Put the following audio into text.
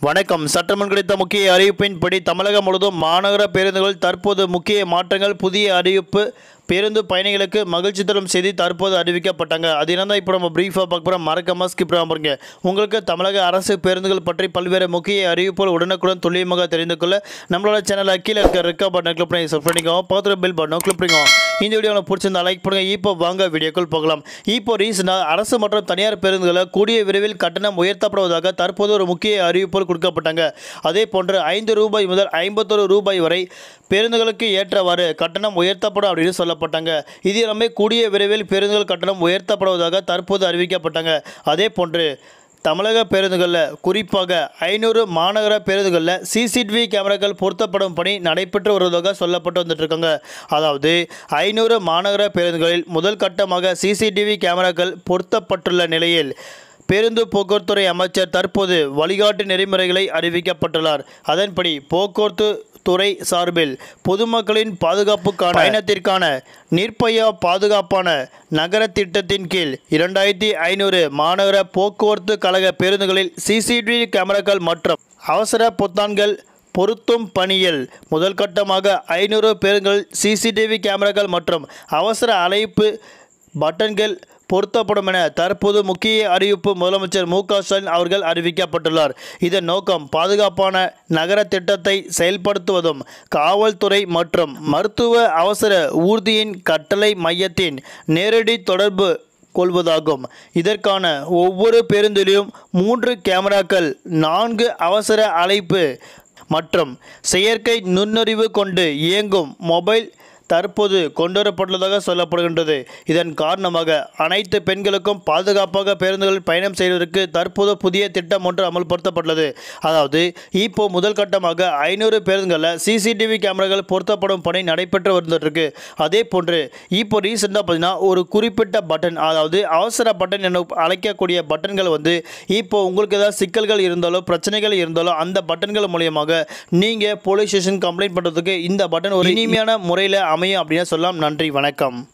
வணக்கம் சட்டமன்ற கிடைத்த முக்கிய அறிவிப்பின்படி தமிழகம் முழுவதும் மாநகர பேருந்துகள் தற்போது முக்கிய மாற்றங்கள் புதிய அறிவிப்பு பேருந்து பயணிகளுக்கு மகிழ்ச்சி தரும் செய்தி தற்போது அறிவிக்கப்பட்டாங்க அது என்னதான் இப்போ நம்ம பிரீஃபாக பார்க்க போகிறோம் மறக்காம ஸ்கிப் பண்ணாம பாருங்க உங்களுக்கு தமிழக அரசு பேருந்துகள் பற்றி பல்வேறு முக்கிய அறிவிப்புகள் உடனுக்குடன் துல்லியமாக தெரிந்து கொள்ள நம்மளோட சேனலில் கீழே இருக்க ரெக்கா பட்டன் கிளிக் பண்ணி சப் பண்ணிக்கோங்க பார்த்துட்டு பில் பட்டன் கிளிக் பண்ணிக்கோங்க இந்த வீடியோ உங்களுக்கு பிடிச்சிருந்தா லைக் பண்ணுங்க இப்போ வாங்க வீடியோக்குள் போகலாம் இப்போ ரீசெண்டாக அரசு மற்றும் தனியார் பேருந்துகளை கூடிய விரைவில் கட்டணம் உயர்த்தப்படுவதாக தற்போது ஒரு முக்கிய அறிவிப்புகள் கொடுக்கப்பட்டாங்க அதே போன்று ஐந்து ரூபாய் முதல் ஐம்பத்தொரு ரூபாய் வரை பேருந்துகளுக்கு ஏற்றவாறு கட்டணம் உயர்த்தப்படும் அப்படின்னு சொல்லப்பட்டாங்க இது எல்லாமே கூடிய விரைவில் பேருந்துகள் கட்டணம் உயர்த்தப்படுவதாக தற்போது அறிவிக்கப்பட்டாங்க அதே போன்று தமிழக பேருந்துகளில் குறிப்பாக ஐநூறு மாநகர பேருந்துகளில் சிசிடிவி கேமராக்கள் பொருத்தப்படும் பணி நடைபெற்று வருவதாக சொல்லப்பட்டு வந்துட்டு இருக்காங்க அதாவது ஐநூறு மாநகர பேருந்துகளில் முதல் கட்டமாக சிசிடிவி கேமராக்கள் பொருத்தப்பட்டுள்ள நிலையில் பேருந்து போக்குவரத்துறை அமைச்சர் தற்போது வழிகாட்டு நெறிமுறைகளை அறிவிக்கப்பட்டுள்ளார் அதன்படி போக்குவரத்து துறை சார்பில் பொதுமக்களின் பாதுகாப்புக்கான பயணத்திற்கான நிர்பயா பாதுகாப்பான நகர திட்டத்தின் கீழ் இரண்டாயிரத்தி ஐநூறு மாநகர போக்குவரத்து கழக பேருந்துகளில் சிசிடிவி கேமராக்கள் மற்றும் அவசர பொத்தான்கள் பொருத்தும் பணியில் முதல் கட்டமாக ஐநூறு பேருந்துகள் சிசிடிவி கேமராக்கள் மற்றும் அவசர அழைப்பு பட்டன்கள் பொருத்தப்படும் என தற்போது முக்கிய அறிவிப்பு முதலமைச்சர் மு க ஸ்டாலின் அவர்கள் அறிவிக்கப்பட்டுள்ளார் இதன் நோக்கம் பாதுகாப்பான நகர திட்டத்தை செயல்படுத்துவதும் காவல்துறை மற்றும் மருத்துவ அவசர ஊர்தியின் கட்டளை மையத்தின் நேரடி தொடர்பு கொள்வதாகும் இதற்கான ஒவ்வொரு பேருந்திலும் மூன்று கேமராக்கள் நான்கு அவசர அழைப்பு மற்றும் செயற்கை நுண்ணறிவு கொண்டு இயங்கும் மொபைல் தற்போது கொண்டுவரப்பட்டுள்ளதாக சொல்லப்படுகின்றது இதன் காரணமாக அனைத்து பெண்களுக்கும் பாதுகாப்பாக பேருந்துகளில் பயணம் செய்வதற்கு தற்போது புதிய திட்டம் ஒன்று அமல்படுத்தப்பட்டுள்ளது அதாவது இப்போ முதல் கட்டமாக ஐநூறு பேருந்துகளில் சிசிடிவி கேமராக்கள் பொருத்தப்படும் பணி நடைபெற்று வந்துருக்கு அதே போன்று இப்போ ரீசெண்டாக பார்த்தீங்கன்னா ஒரு குறிப்பிட்ட பட்டன் அதாவது அவசர பட்டன் என அழைக்கக்கூடிய பட்டன்கள் வந்து இப்போ உங்களுக்கு ஏதாவது சிக்கல்கள் இருந்தாலோ பிரச்சனைகள் இருந்தாலோ அந்த பட்டன்கள் மூலியமாக நீங்கள் போலீஸ் ஸ்டேஷன் கம்ப்ளைண்ட் பண்ணுறதுக்கு இந்த பட்டன் ஒரு இனிமையான முறையில் அமையும் அப்படின்னு சொல்லலாம் நன்றி வணக்கம்